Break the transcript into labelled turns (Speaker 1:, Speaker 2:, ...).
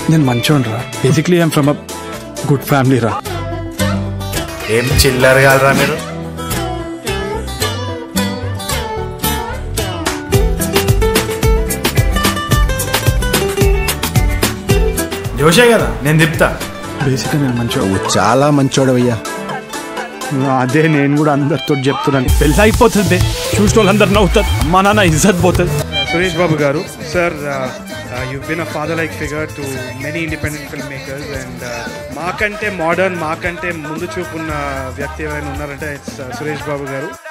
Speaker 1: నేను మంచోని రా basically I'm from a good family రా
Speaker 2: ఏం చిల్లర కాదురా మీరు జోషే కదా నేను తిప్పుతా
Speaker 1: బేసిక్గా నేను మంచిగా
Speaker 3: నువ్వు చాలా మంచోడవయ్యా
Speaker 1: అదే నేను కూడా అందరితో చెప్తున్నాను పెళ్ళి అయిపోతుంది చూసిన వాళ్ళందరు నవ్వుతారు మా నాన్న ఇజ్జత్ పోతుంది
Speaker 4: సురేష్ బాబు గారు sir you been a father like figure to many independent film makers and మాకంటే మోడర్న్ మాకంటే ముందు చూపున్న వ్యక్తి ఎవరైనా ఉన్నారంటే ఇట్స్ సురేష్ బాబు గారు